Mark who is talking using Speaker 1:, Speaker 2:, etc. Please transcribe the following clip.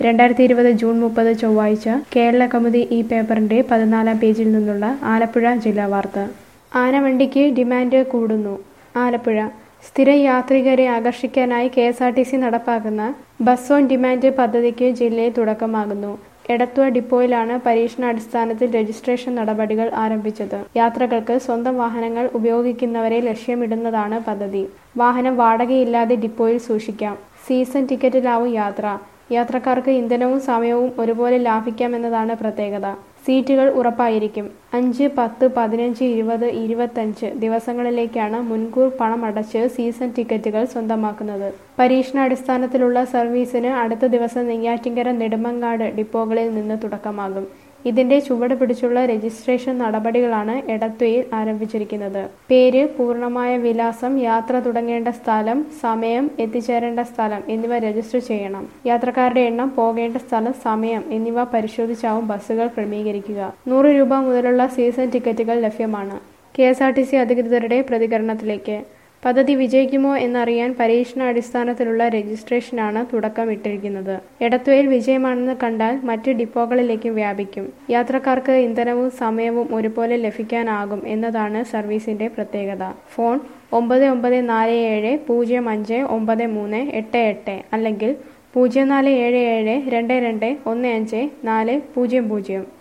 Speaker 1: രണ്ടായിരത്തി ഇരുപത് ജൂൺ മുപ്പത് ചൊവ്വാഴ്ച കേരള കൗമുദി ഈ പേപ്പറിന്റെ പതിനാലാം പേജിൽ നിന്നുള്ള ആലപ്പുഴ ജില്ലാ വാർത്ത ആനവണ്ടിക്ക് ഡിമാൻഡ് കൂടുന്നു ആലപ്പുഴ സ്ഥിര യാത്രികരെ ആകർഷിക്കാനായി K S R T C നടപ്പാക്കുന്ന ബസ് ഓൺ ഡിമാൻഡ് പദ്ധതിക്ക് ജില്ലയിൽ തുടക്കമാകുന്നു എടത്വ ഡിപ്പോയിലാണ് പരീക്ഷണാടിസ്ഥാനത്തിൽ രജിസ്ട്രേഷൻ നടപടികൾ ആരംഭിച്ചത് യാത്രകൾക്ക് സ്വന്തം വാഹനങ്ങൾ ഉപയോഗിക്കുന്നവരെ ലക്ഷ്യമിടുന്നതാണ് പദ്ധതി വാഹനം വാടകയില്ലാതെ ഡിപ്പോയിൽ സൂക്ഷിക്കാം സീസൺ ടിക്കറ്റിലാവും യാത്ര യാത്രക്കാർക്ക് ഇന്ധനവും സമയവും ഒരുപോലെ ലാഭിക്കാമെന്നതാണ് പ്രത്യേകത സീറ്റുകൾ ഉറപ്പായിരിക്കും അഞ്ച് പത്ത് പതിനഞ്ച് ഇരുപത് ഇരുപത്തഞ്ച് ദിവസങ്ങളിലേക്കാണ് മുൻകൂർ പണം അടച്ച് സീസൺ ടിക്കറ്റുകൾ സ്വന്തമാക്കുന്നത് പരീക്ഷണാടിസ്ഥാനത്തിലുള്ള സർവീസിന് അടുത്ത ദിവസം നെയ്യാറ്റിങ്കര നെടുമങ്ങാട് ഡിപ്പോകളിൽ നിന്ന് തുടക്കമാകും ഇതിന്റെ ചുവട് പിടിച്ചുള്ള രജിസ്ട്രേഷൻ നടപടികളാണ് എടത്വയിൽ ആരംഭിച്ചിരിക്കുന്നത് പേര് പൂർണ്ണമായ വിലാസം യാത്ര തുടങ്ങേണ്ട സ്ഥലം സമയം എത്തിച്ചേരേണ്ട സ്ഥലം എന്നിവ രജിസ്റ്റർ ചെയ്യണം യാത്രക്കാരുടെ എണ്ണം പോകേണ്ട സ്ഥലം സമയം എന്നിവ പരിശോധിച്ചാവും ബസ്സുകൾ ക്രമീകരിക്കുക നൂറ് രൂപ മുതലുള്ള സീസൺ ടിക്കറ്റുകൾ ലഭ്യമാണ് K S R T C അധികൃതരുടെ പ്രതികരണത്തിലേക്ക് പദ്ധതി വിജയിക്കുമോ എന്നറിയാൻ പരീക്ഷണാടിസ്ഥാനത്തിലുള്ള രജിസ്ട്രേഷനാണ് തുടക്കമിട്ടിരിക്കുന്നത് എടത്വയിൽ വിജയമാണെന്ന് കണ്ടാൽ മറ്റ് ഡിപ്പോകളിലേക്കും വ്യാപിക്കും യാത്രക്കാർക്ക് ഇന്ധനവും സമയവും ഒരുപോലെ ലഭിക്കാനാകും എന്നതാണ് സർവീസിന്റെ പ്രത്യേകത ഫോൺ ഒമ്പത് ഒമ്പത് നാല് ഏഴ് പൂജ്യം അഞ്ച് ഒമ്പത് മൂന്ന് എട്ട് എട്ട് അല്ലെങ്കിൽ പൂജ്യം നാല് ഏഴ് ഏഴ് രണ്ട് രണ്ട് ഒന്ന് അഞ്ച് നാല് പൂജ്യം പൂജ്യം